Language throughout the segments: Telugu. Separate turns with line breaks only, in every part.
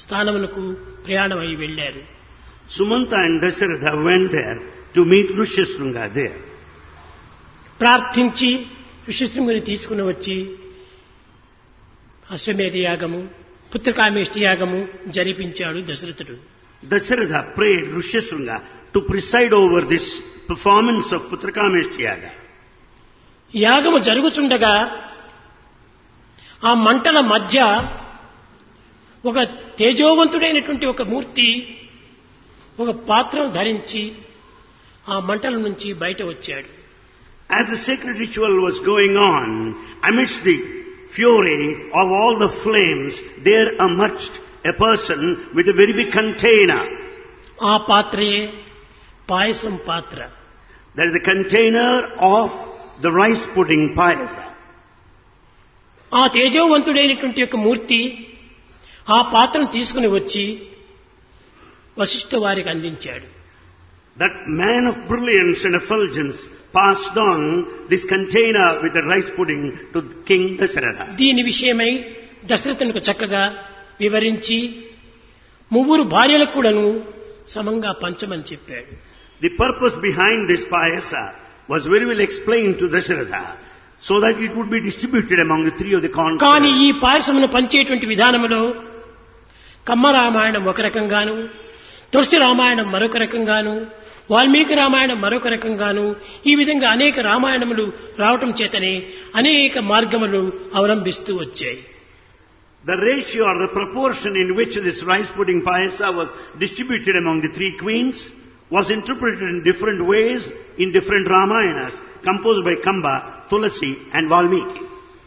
స్థానమునకు ప్రయాణమై వెళ్లారు
Sumanta and Dasharatha went there to meet Rishyasringa there.
ప్రార్థించి ఋషిశృంగుని తీసుకుని వచ్చి అశ్వమేధ యాగము పుత్రకామేష్టి యాగము జరిపించాడు దశరథుడు
Dasharatha prayed Rishyasringa to preside over this performance of Putrakameshtiyaga.
యాగము జరుగుచుండగా ఆ మంటల మధ్య ఒక తేజోవంతుడైనటువంటి ఒక మూర్తి ఒక పాత్రను ధరించి ఆ మంటల నుంచి బయట వచ్చాడు
As the sacred ritual was going on, amidst the fury of all the flames, there emerged a person with a very big container.
ఆ పాత్రయే పాయసం పాత్ర
That is the container of the rice pudding payasa.
ఆ తేజోవంతుడైనటువంటి యొక్క మూర్తి ఆ పాత్రను తీసుకుని వచ్చి వశిష్ఠ వారికి అందించాడు
That man of brilliance and effulgence passed on this container with the rice pudding to King Dasharatha.
దీని విషయమై దశరథునికి చక్కగా వివరించి ముగ్గురు భార్యలకు కూడాను సమంగా పంచమని చెప్పాడు
The purpose behind this payasa was very well explained to Dasharatha so that it would be distributed among the three of the
కానీ ఈ
consorts.
పాయసమును పంచేటువంటి విధానంలో కమ్మ రామాయణం ఒక రకంగాను తులసి రామాయణం మరొక రకంగాను వాల్మీకి రామాయణం మరొక రకంగాను ఈ విధంగా అనేక రామాయణములు రావటం చేతనే అనేక మార్గములు అవలంబిస్తూ వచ్చాయి
The ratio or the proportion in which this rice pudding payasa was distributed among the three queens was interpreted in different ways in different Ramayanas composed by Kamba, Tulasi and Valmiki.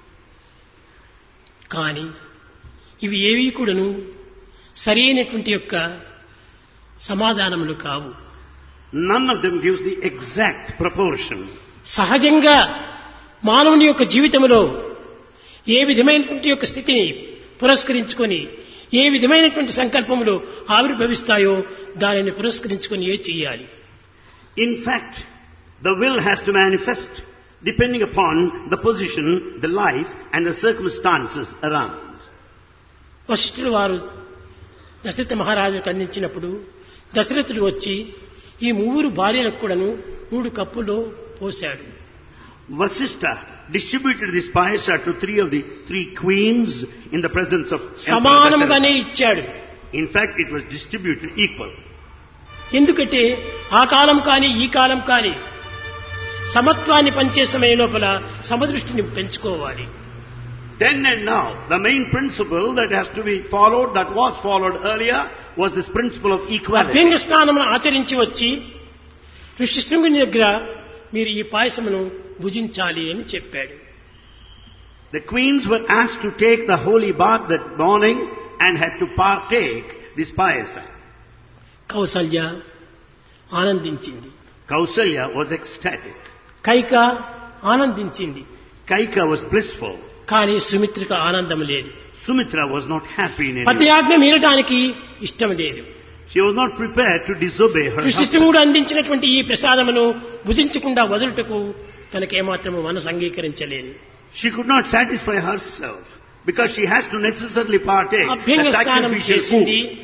కానీ ఇవి ఏవి కూడాను సరైనటువంటి యొక్క సమాధానములు కావు
None of them gives the exact proportion.
సహజంగా మానవుని యొక్క జీవితంలో ఏ విధమైనటువంటి యొక్క స్థితిని పురస్కరించుకొని ఏ విధమైనటువంటి సంకల్పములు ఆవిర్భవిస్తాయో దానిని పురస్కరించుకొని ఏ చేయాలి
In fact, the will has to manifest depending upon the position, the life and the circumstances around.
వశిష్ఠుడు వారు దశరథ మహారాజుకు అందించినప్పుడు దశరథుడు వచ్చి ఈ మూడు భార్యలకు కూడాను మూడు కప్పులో పోశాడు
Vasistha distributed this payasa to three of the three queens in the presence of Emperor
సమానముగానే
Dasharatha.
ఇచ్చాడు
In fact, it was distributed equal.
ఎందుకంటే ఆ కాలం కానీ ఈ కాలం కానీ సమత్వాన్ని పంచే సమయం లోపల సమదృష్టిని పెంచుకోవాలి
Then and now, the main principle that has to be followed, that was followed earlier, was this principle of equality.
అభ్యంగ స్నానమును ఆచరించి వచ్చి ఋషిశృంగుని దగ్గర మీరు ఈ పాయసమును భుజించాలి అని చెప్పాడు
The queens were asked to take the holy bath that morning and had to partake this payasa.
Kaushalya ఆనందించింది
Kausalya was ecstatic.
Kaika ఆనందించింది
Kaika was blissful.
కానీ సుమిత్రికి ఆనందం లేదు
Sumitra was not happy in any way.
పతియాజ్ఞ మీరటానికి ఇష్టం లేదు
She was not prepared to disobey her husband.
ఋషిశృంగుడు అందించినటువంటి ఈ ప్రసాదమును భుజించకుండా వదులుటకు తనకేమాత్రము మనసు అంగీకరించలేదు
She could not satisfy herself because she has to necessarily partake
అభ్యంగ
the
స్నానం
sacrificial
చేసింది
food.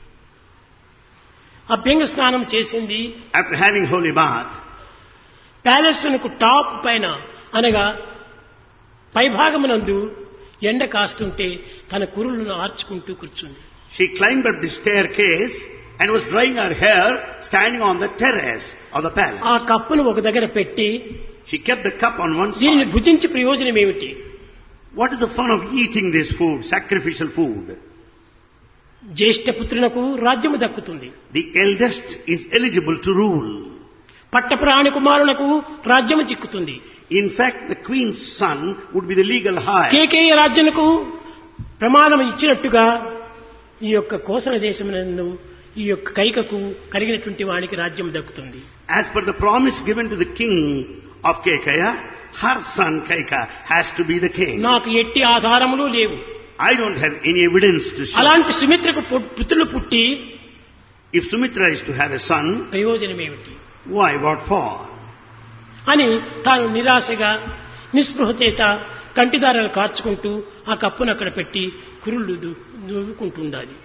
అభ్యంగ స్నానం చేసింది
After having holy bath,
ప్యాలెస్కు టాప్ పైన అనగా పైభాగమునందు ఎండ కాస్తుంటే తన కురులను ఆర్చుకుంటూ కూర్చుంది
she climbed up the staircase and was drying her hair standing on the terrace of the
ఆ
palace.
కప్పును ఒక దగ్గర పెట్టి
She kept the cup on one
దీనిని
side.
భుజించి ప్రయోజనం ఏమిటి
What is the fun of eating this food, sacrificial food?
జ్యేష్ఠ పుత్రునకు రాజ్యము దక్కుతుంది
The eldest is eligible to rule.
పట్టప్రాణి కుమారునకు రాజ్యము చిక్కుతుంది
In fact, the queen's son would be the legal heir.
కేకేయ రాజ్యముకు ప్రమాణం ఇచ్చినట్టుగా ఈ యొక్క కోసల దేశమునందు ఈ యొక్క కైకకు కలిగినటువంటి వానికి రాజ్యం దక్కుతుంది
As per the promise given to the king of Kekaya, her son Kaika has to be the king.
నాకు ఎట్టి ఆధారములు లేవు
I don't have any evidence to show.
అలాంటి సుమిత్రకు పు- పుత్రులు పుట్టి
If Sumitra is to have a son,
ప్రయోజనం ఏమిటి
why, what for?
అని తాను నిరాశగా నిస్పృహ చేత కంటిదారాలు కార్చుకుంటూ ఆ కప్పును అక్కడ పెట్టి కురుళ్ళు దు- దువ్వుకుంటుండాలి